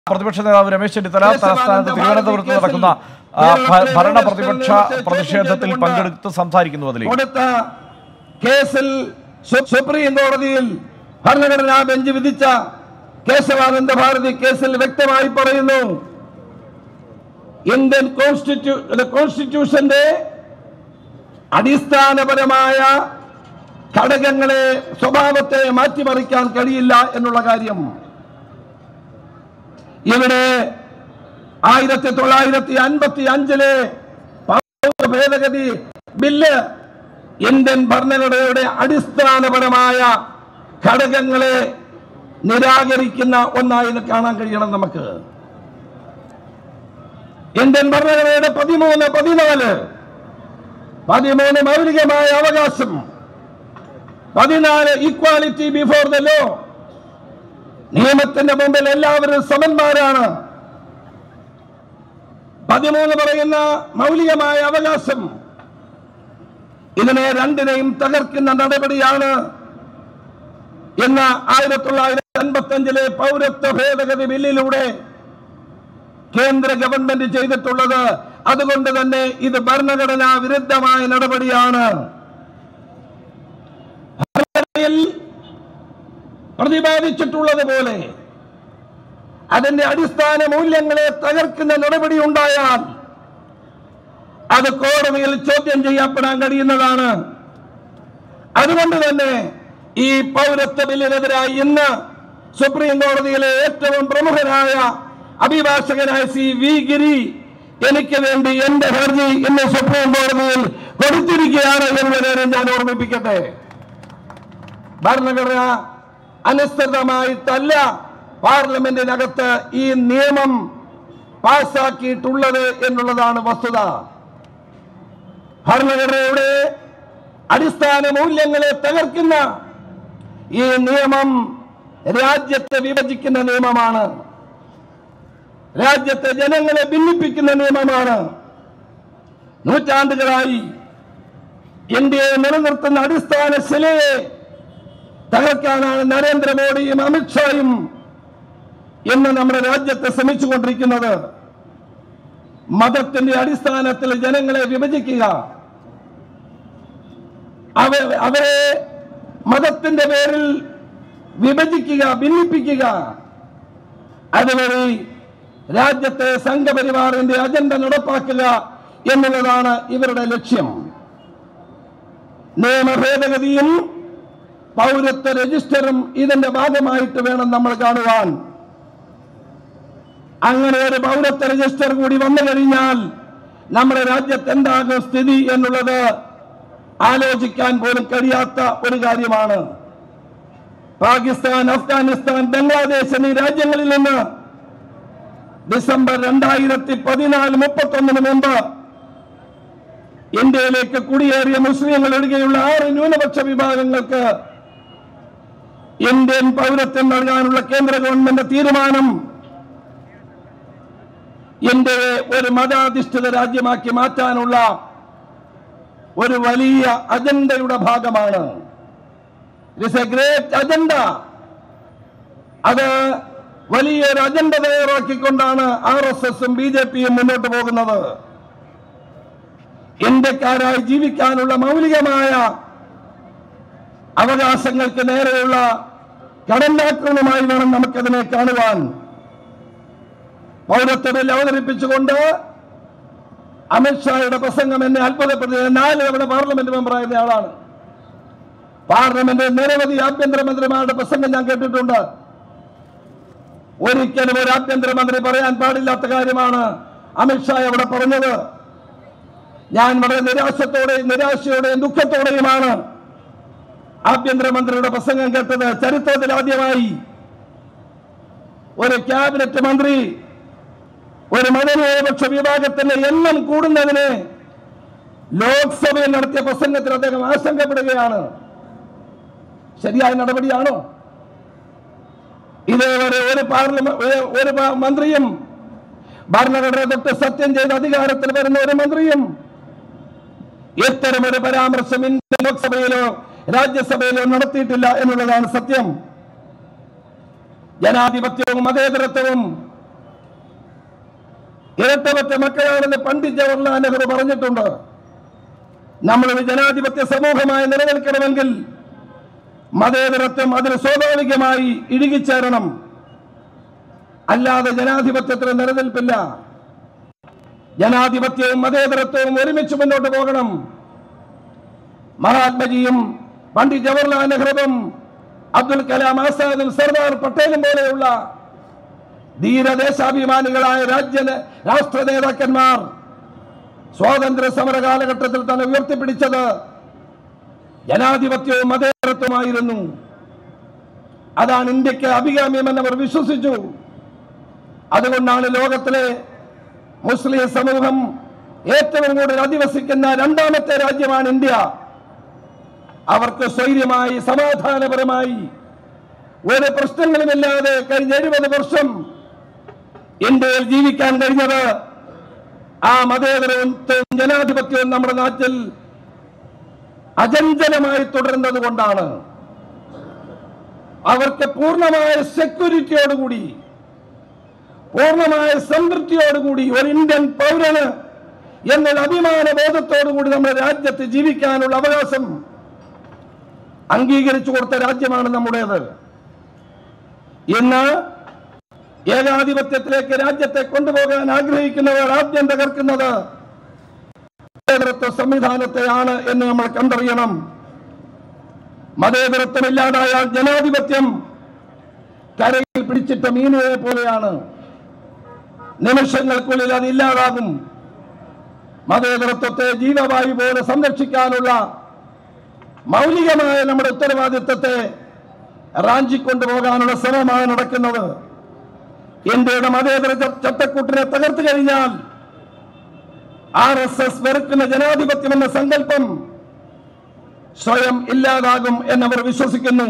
പ്രതിപക്ഷ നേതാവ് രമേശ് ചെന്നിത്തല തലസ്ഥാനത്ത് തിരുവനന്തപുരത്ത് നടക്കുന്ന ആ, ഭ- ഭരണ പ്രതിപക്ഷ പ്രതിഷേധത്തിൽ പങ്കെടുത്ത് സംസാരിക്കുന്നു അതിലേക്ക് കൊടുത്ത കേസിൽ സു- സുപ്രീം കോടതിയിൽ ഭരണഘടനാ ബെഞ്ച് വിധിച്ച കേശവാനന്ദ ഭാരതി കേസിൽ വ്യക്തമായി പറയുന്നു ഇന്ത്യൻ കോൺസ്റ്റിറ്റ്യൂ കോൺസ്റ്റിറ്റ്യൂഷന്റെ അടിസ്ഥാനപരമായ ഘടകങ്ങളെ സ്വഭാവത്തെ മാറ്റിമറിക്കാൻ കഴിയില്ല എന്നുള്ള കാര്യം ഇവിടെ ആയിരത്തി തൊള്ളായിരത്തി അൻപത്തി അഞ്ചിലെ പൗര ഭേദഗതി ബില്ല് ഇന്ത്യൻ ഭരണഘടനയുടെ അടിസ്ഥാനപരമായ ഘടകങ്ങളെ നിരാകരിക്കുന്ന ഒന്നായി ഇത് കാണാൻ കഴിയണം നമുക്ക് ഇന്ത്യൻ ഭരണഘടനയുടെ പതിമൂന്ന് പതിനാല് പതിമൂന്ന് മൗലികമായ അവകാശം പതിനാല് ഈക്വാലിറ്റി ബിഫോർ ദ ലോ നിയമത്തിന്റെ മുമ്പിൽ എല്ലാവരും സമന്മാരാണ് പതിമൂന്ന് പറയുന്ന മൗലികമായ അവകാശം ഇതിനെ രണ്ടിനെയും തകർക്കുന്ന നടപടിയാണ് എന്ന ആയിരത്തി തൊള്ളായിരത്തി അൻപത്തി അഞ്ചിലെ പൗരത്വ ഭേദഗതി ബില്ലിലൂടെ കേന്ദ്ര ഗവൺമെന്റ് ചെയ്തിട്ടുള്ളത് അതുകൊണ്ട് തന്നെ ഇത് ഭരണഘടനാ വിരുദ്ധമായ നടപടിയാണ് ഭരണഘടനയിൽ പ്രതിപാദിച്ചിട്ടുള്ളത് പോലെ അതിന്റെ അടിസ്ഥാന മൂല്യങ്ങളെ തകർക്കുന്ന നടപടി ഉണ്ടായാൽ അത് കോടതിയിൽ ചോദ്യം ചെയ്യപ്പെടാൻ കഴിയുന്നതാണ് അതുകൊണ്ട് തന്നെ ഈ പൗരത്വ ബില്ലിനെതിരായി ഇന്ന് സുപ്രീം കോടതിയിലെ ഏറ്റവും പ്രമുഖനായ അഭിഭാഷകനായ സി വി ഗിരി എനിക്ക് വേണ്ടി എന്റെ ഹർജി ഇന്ന് സുപ്രീം കോടതിയിൽ കൊടുത്തിരിക്കുകയാണ് എന്ന കാര്യം ഞാൻ ഓർമ്മിപ്പിക്കട്ടെ ഭരണഘടന അനുസൃതമായിട്ടല്ല പാർലമെന്റിനകത്ത് ഈ നിയമം പാസാക്കിയിട്ടുള്ളത് എന്നുള്ളതാണ് വസ്തുത ഭരണഘടനയുടെ അടിസ്ഥാന മൂല്യങ്ങളെ തകർക്കുന്ന ഈ നിയമം രാജ്യത്തെ വിഭജിക്കുന്ന നിയമമാണ് രാജ്യത്തെ ജനങ്ങളെ ഭിന്നിപ്പിക്കുന്ന നിയമമാണ് നൂറ്റാണ്ടുകളായി ഇന്ത്യയെ നിലനിർത്തുന്ന അടിസ്ഥാന ശിലയെ തകർക്കാനാണ് നരേന്ദ്രമോദിയും അമിത്ഷായും ഇന്ന് നമ്മുടെ രാജ്യത്തെ ശ്രമിച്ചുകൊണ്ടിരിക്കുന്നത് മതത്തിന്റെ അടിസ്ഥാനത്തിൽ ജനങ്ങളെ വിഭജിക്കുക അവ അവരെ മതത്തിന്റെ പേരിൽ വിഭജിക്കുക ഭിന്നിപ്പിക്കുക അതുവഴി രാജ്യത്തെ സംഘപരിവാറിന്റെ അജണ്ട നടപ്പാക്കുക എന്നുള്ളതാണ് ഇവരുടെ ലക്ഷ്യം നിയമ ഭേദഗതിയും പൗരത്വ രജിസ്റ്ററും ഇതിന്റെ ഭാഗമായിട്ട് വേണം നമ്മൾ കാണുവാൻ അങ്ങനെ ഒരു പൗരത്വ രജിസ്റ്റർ കൂടി വന്നു കഴിഞ്ഞാൽ നമ്മുടെ രാജ്യത്ത് എന്താകും സ്ഥിതി എന്നുള്ളത് ആലോചിക്കാൻ പോലും കഴിയാത്ത ഒരു കാര്യമാണ് പാകിസ്ഥാൻ അഫ്ഗാനിസ്ഥാൻ ബംഗ്ലാദേശ് എന്നീ രാജ്യങ്ങളിൽ നിന്ന് ഡിസംബർ രണ്ടായിരത്തി പതിനാല് മുപ്പത്തൊന്നിന് മുമ്പ് ഇന്ത്യയിലേക്ക് കുടിയേറിയ മുസ്ലിങ്ങൾ ഒഴികെയുള്ള ആറ് ന്യൂനപക്ഷ വിഭാഗങ്ങൾക്ക് ഇന്ത്യൻ പൗരത്വം നൽകാനുള്ള കേന്ദ്ര ഗവൺമെന്റ് തീരുമാനം ഇന്ത്യയെ ഒരു മതാധിഷ്ഠിത രാജ്യമാക്കി മാറ്റാനുള്ള ഒരു വലിയ അജണ്ടയുടെ ഭാഗമാണ് ഇറ്റ്സ് എ ഗ്രേറ്റ് അജണ്ട അത് വലിയൊരു അജണ്ട തയ്യാറാക്കിക്കൊണ്ടാണ് ആർ എസ് എസും ബി ജെ പിയും മുന്നോട്ട് പോകുന്നത് ഇന്ത്യക്കാരായി ജീവിക്കാനുള്ള മൗലികമായ അവകാശങ്ങൾക്ക് നേരെയുള്ള കടന്നാക്രമണമായി വേണം നമുക്കതിനെ കാണുവാൻ പൗരത്വ ബിൽ അവതരിപ്പിച്ചുകൊണ്ട് അമിത്ഷായുടെ പ്രസംഗം എന്നെ അത്ഭുതപ്പെടുത്തി നാല് തവണ പാർലമെന്റ് മെമ്പറായിരുന്ന ആളാണ് പാർലമെന്റ് നിരവധി ആഭ്യന്തരമന്ത്രിമാരുടെ പ്രസംഗം ഞാൻ കേട്ടിട്ടുണ്ട് ഒരിക്കലും ഒരു ആഭ്യന്തരമന്ത്രി പറയാൻ പാടില്ലാത്ത കാര്യമാണ് അമിത്ഷാ അവിടെ പറഞ്ഞത് ഞാൻ വളരെ നിരാശത്തോടെയും നിരാശയോടെയും ദുഃഖത്തോടെയുമാണ് ആഭ്യന്തരമന്ത്രിയുടെ പ്രസംഗം കേട്ടത് ചരിത്രത്തിൽ ആദ്യമായി ഒരു ക്യാബിനറ്റ് മന്ത്രി ഒരു മതന്യൂനപക്ഷ വിഭാഗത്തിന്റെ എണ്ണം കൂടുന്നതിന് ലോക്സഭയിൽ നടത്തിയ പ്രസംഗത്തിൽ അദ്ദേഹം ആശങ്കപ്പെടുകയാണ് ശരിയായ നടപടിയാണോ ഇതേവരെ ഒരു പാർലമെന്റ് ഒരു പ- മന്ത്രിയും ഭരണഘടന തൊട്ട് സത്യം ചെയ്ത് അധികാരത്തിൽ വരുന്ന ഒരു മന്ത്രിയും ഇത്തരമൊരു പരാമർശം ഇന്ത്യൻ ലോക്സഭയിലോ രാജ്യസഭയിലോ നടത്തിയിട്ടില്ല എന്നുള്ളതാണ് സത്യം ജനാധിപത്യവും മതേതരത്വവും ഇരട്ടമറ്റ മക്കളാണെന്ന് പണ്ഡിറ്റ് ജവഹർലാൽ നെഹ്റു പറഞ്ഞിട്ടുണ്ട് നമ്മളൊരു ജനാധിപത്യ സമൂഹമായി നിലനിൽക്കണമെങ്കിൽ മതേതരത്വം അതിന് സ്വാഭാവികമായി ഇഴുകിച്ചേരണം അല്ലാതെ ജനാധിപത്യത്തിന് നിലനിൽപ്പില്ല ജനാധിപത്യവും മതേതരത്വവും ഒരുമിച്ച് മുന്നോട്ട് പോകണം മഹാത്മജിയും പണ്ഡിറ്റ് ജവഹർലാൽ നെഹ്റുവും അബ്ദുൽ കലാം ആസാദും സർദാർ പട്ടേലും പോലെയുള്ള ധീരദേശാഭിമാനികളായ രാജ്യ രാഷ്ട്ര നേതാക്കന്മാർ സ്വാതന്ത്ര്യ സമര കാലഘട്ടത്തിൽ തന്നെ ഉയർത്തിപ്പിടിച്ചത് ജനാധിപത്യവും മതേതരത്വമായിരുന്നു അതാണ് ഇന്ത്യക്ക് അഭികാമ്യമെന്ന് അവർ വിശ്വസിച്ചു അതുകൊണ്ടാണ് ലോകത്തിലെ മുസ്ലിം സമൂഹം ഏറ്റവും കൂടുതൽ അധിവസിക്കുന്ന രണ്ടാമത്തെ രാജ്യമാണ് ഇന്ത്യ അവർക്ക് സ്വൈര്യമായി സമാധാനപരമായി ഒരു പ്രശ്നങ്ങളുമില്ലാതെ കഴിഞ്ഞ എഴുപത് വർഷം ഇന്ത്യയിൽ ജീവിക്കാൻ കഴിഞ്ഞത് ആ മതേതരവും ജനാധിപത്യവും നമ്മുടെ നാട്ടിൽ അചഞ്ചലമായി തുടരുന്നത് കൊണ്ടാണ് അവർക്ക് പൂർണ്ണമായ സെക്യൂരിറ്റിയോടുകൂടി പൂർണ്ണമായ സംതൃപ്തിയോടുകൂടി ഒരു ഇന്ത്യൻ പൗരന് എന്നൊരു അഭിമാന ബോധത്തോടുകൂടി നമ്മുടെ രാജ്യത്ത് ജീവിക്കാനുള്ള അവകാശം അംഗീകരിച്ചു കൊടുത്ത രാജ്യമാണ് നമ്മുടേത് ഇന്ന് ഏകാധിപത്യത്തിലേക്ക് രാജ്യത്തെ കൊണ്ടുപോകാൻ ആഗ്രഹിക്കുന്നവർ ആദ്യം തകർക്കുന്നത് മതേതരത്വ സംവിധാനത്തെയാണ് എന്ന് നമ്മൾ കണ്ടറിയണം മതേതരത്വം ഇല്ലാതായാൽ ജനാധിപത്യം കരയിൽ പിടിച്ചിട്ട മീനുകളെ പോലെയാണ് നിമിഷങ്ങൾക്കുള്ളിൽ അത് ഇല്ലാതാകും മതേതരത്വത്തെ ജീവവായു പോലെ സംരക്ഷിക്കാനുള്ള മൗലികമായ നമ്മുടെ ഉത്തരവാദിത്വത്തെ റാഞ്ചിക്കൊണ്ടുപോകാനുള്ള ശ്രമമാണ് നടക്കുന്നത് ഇന്ത്യയുടെ മതേതര ച- ചട്ടക്കൂട്ടിനെ തകർത്തു കഴിഞ്ഞാൽ ആർ എസ് എസ് വെറുക്കുന്ന ജനാധിപത്യം എന്ന സങ്കല്പം സ്വയം ഇല്ലാതാകും എന്നവർ വിശ്വസിക്കുന്നു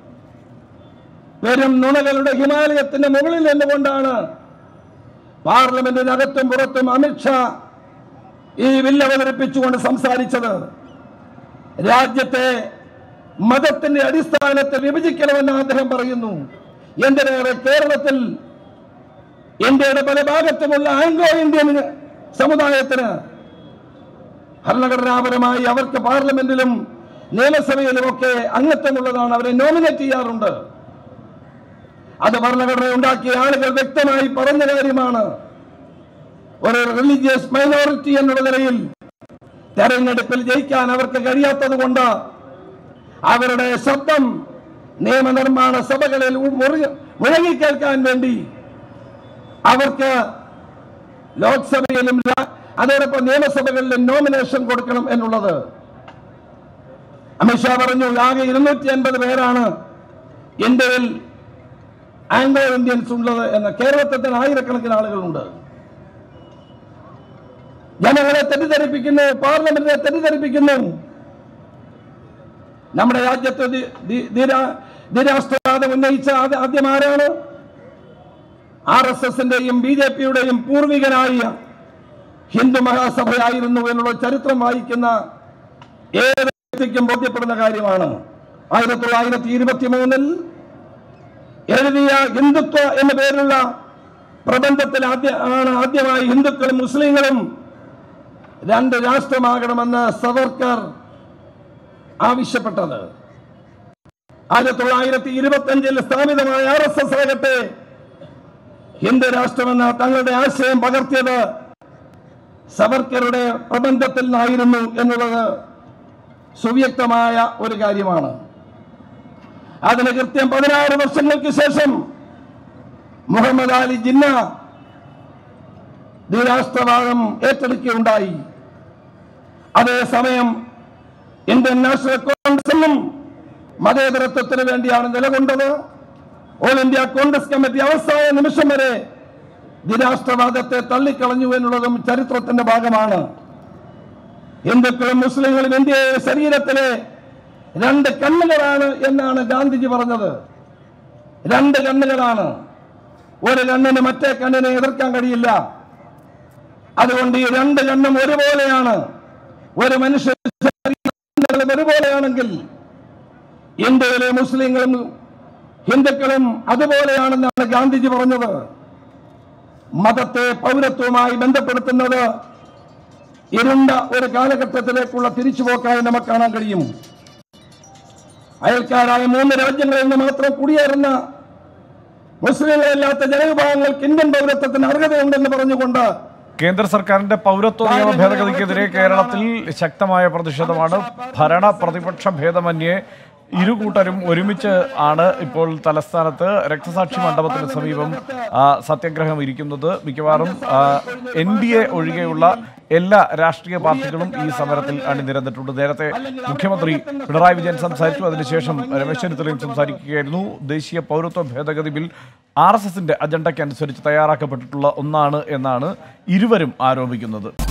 വെറും നുണകളുടെ ഹിമാലയത്തിന്റെ മുകളിൽ നിന്നുകൊണ്ടാണ് പാർലമെന്റിനകത്തും പുറത്തും അമിത്ഷാ ഈ ബില്ല് അവതരിപ്പിച്ചുകൊണ്ട് സംസാരിച്ചത് രാജ്യത്തെ മതത്തിന്റെ അടിസ്ഥാനത്തിൽ വിഭജിക്കണമെന്ന് അദ്ദേഹം പറയുന്നു എന്തിനേറെ കേരളത്തിൽ ഇന്ത്യയുടെ പല ഭാഗത്തുമുള്ള ആംഗ്ലോ ഇന്ത്യൻ സമുദായത്തിന് ഭരണഘടനാപരമായി അവർക്ക് പാർലമെന്റിലും നിയമസഭയിലും ഒക്കെ അംഗത്വമുള്ളതാണ് അവരെ നോമിനേറ്റ് ചെയ്യാറുണ്ട് അത് ഭരണഘടന ഉണ്ടാക്കിയ ആളുകൾ വ്യക്തമായി പറഞ്ഞ കാര്യമാണ് ഒരു റിലീജിയസ് മൈനോറിറ്റി എന്നുള്ള നിലയിൽ തെരഞ്ഞെടുപ്പിൽ ജയിക്കാൻ അവർക്ക് കഴിയാത്തത് കൊണ്ട് അവരുടെ ശബ്ദം നിയമനിർമ്മാണ സഭകളിൽ ഉ- മുറുകി- മുഴങ്ങിക്കേൾക്കാൻ വേണ്ടി അവർക്ക് ലോക്സഭയിലും രാ- അതോടൊപ്പം നിയമസഭകളിലും നോമിനേഷൻ കൊടുക്കണം എന്നുള്ളത് അമിത്ഷാ പറഞ്ഞു ആകെ ഇരുന്നൂറ്റി അൻപത് പേരാണ് ഇന്ത്യയിൽ ആംഗ്ലോ ഇന്ത്യൻസ് ഉള്ളത് എന്ന് കേരളത്തിൽ തന്നെ ആയിരക്കണക്കിന് ആളുകളുണ്ട് ജനങ്ങളെ തെറ്റിദ്ധരിപ്പിക്കുന്നു പാർലമെന്റിനെ തെറ്റിദ്ധരിപ്പിക്കുന്നു നമ്മുടെ രാജ്യത്ത് ദി- ദി- ധിരാ- ധിരാഷ്ട്രവാദം ഉന്നയിച്ച ആദ്യ- ആദ്യം ആരാണ് ആർ എസ് എസിന്റെയും ബി ജെ പിയുടെയും പൂർവികനായ ഹിന്ദു മഹാസഭയായിരുന്നു എന്നുള്ള ചരിത്രം വായിക്കുന്ന ഏത് വ്യക്തിക്കും ബോധ്യപ്പെടുന്ന കാര്യമാണ് ആയിരത്തി തൊള്ളായിരത്തി ഇരുപത്തി മൂന്നിൽ എഴുതിയ ഹിന്ദുത്വ എന്ന പേരുള്ള പ്രബന്ധത്തിൽ ആദ്യ ആണ് ആദ്യമായി ഹിന്ദുക്കളും മുസ്ലിങ്ങളും രണ്ട് രാഷ്ട്രമാകണമെന്ന് സവർക്കർ ആവശ്യപ്പെട്ടത് ആയിരത്തി തൊള്ളായിരത്തി ഇരുപത്തി അഞ്ചിൽ സ്ഥാപിതമായ ആർ എസ് എസ് ആകട്ടെ ഹിന്ദു രാഷ്ട്രമെന്ന തങ്ങളുടെ ആശയം പകർത്തിയത് സവർക്കറുടെ പ്രബന്ധത്തിൽ നിന്നായിരുന്നു എന്നുള്ളത് സുവ്യക്തമായ ഒരു കാര്യമാണ് അതിന് കൃത്യം പതിനാറ് വർഷങ്ങൾക്ക് ശേഷം മുഹമ്മദ് അലി ജിന്ന ദ്വിരാഷ്ട്രവാദം ഏറ്റെടുക്കുകയുണ്ടായി അതേസമയം ഇന്ത്യൻ നാഷണൽ കോൺഗ്രസും മതേതരത്വത്തിന് വേണ്ടിയാണ് നിലകൊണ്ടത് ഓൾ ഇന്ത്യ കോൺഗ്രസ് കമ്മിറ്റി അവസാന നിമിഷം വരെ ദ്വിരാഷ്ട്രവാദത്തെ തള്ളിക്കളഞ്ഞു എന്നുള്ളതും ചരിത്രത്തിന്റെ ഭാഗമാണ് ഹിന്ദുക്കളും മുസ്ലിങ്ങളും ഇന്ത്യയുടെ ശരീരത്തിലെ രണ്ട് കണ്ണുകളാണ് എന്നാണ് ഗാന്ധിജി പറഞ്ഞത് രണ്ട് കണ്ണുകളാണ് ഒരു കണ്ണിന് മറ്റേ കണ്ണിനെ എതിർക്കാൻ കഴിയില്ല അതുകൊണ്ട് ഈ രണ്ട് കണ്ണും ഒരുപോലെയാണ് ഒരു മനുഷ്യ ശരീരം ഒരുപോലെയാണെങ്കിൽ ഇന്ത്യയിലെ മുസ്ലിങ്ങളും ഹിന്ദുക്കളും അതുപോലെയാണെന്നാണ് ഗാന്ധിജി പറഞ്ഞത് മതത്തെ പൗരത്വവുമായി ബന്ധപ്പെടുത്തുന്നത് ഇരുണ്ട ഒരു കാലഘട്ടത്തിലേക്കുള്ള തിരിച്ചുപോക്കായി നമുക്ക് കാണാൻ കഴിയും അയൽക്കാരായ മൂന്ന് രാജ്യങ്ങളിൽ നിന്ന് മാത്രം കുടിയേറുന്ന മുസ്ലിങ്ങളല്ലാത്ത ജനവിഭാഗങ്ങൾക്ക് ഇന്ത്യൻ പൗരത്വത്തിന് അർഹതയുണ്ടെന്ന് പറഞ്ഞുകൊണ്ട് കേന്ദ്ര സർക്കാരിന്റെ പൗരത്വ നിയമ ഭേദഗതിക്കെതിരെ കേരളത്തിൽ ശക്തമായ പ്രതിഷേധമാണ് ഭരണ പ്രതിപക്ഷ ഭേദമന്യേ ഇരു കൂട്ടരും ഒരുമിച്ച് ആണ് ഇപ്പോൾ തലസ്ഥാനത്ത് രക്തസാക്ഷി മണ്ഡപത്തിന് സമീപം ആ, സത്യാഗ്രഹം ഇരിക്കുന്നത് മിക്കവാറും എൻ ഡി എ ഒഴികെയുള്ള എല്ലാ രാഷ്ട്രീയ പാർട്ടികളും ഈ സമരത്തിൽ അണിനിരന്നിട്ടുണ്ട് നേരത്തെ മുഖ്യമന്ത്രി പിണറായി വിജയൻ സംസാരിച്ചു അതിനുശേഷം രമേശ് ചെന്നിത്തലയും സംസാരിക്കുകയായിരുന്നു ദേശീയ പൗരത്വ ഭേദഗതി ബിൽ ആർ എസ് എസിന്റെ അജണ്ടയ്ക്ക് അനുസരിച്ച് തയ്യാറാക്കപ്പെട്ടിട്ടുള്ള ഒന്നാണ് എന്നാണ് ഇരുവരും ആരോപിക്കുന്നത്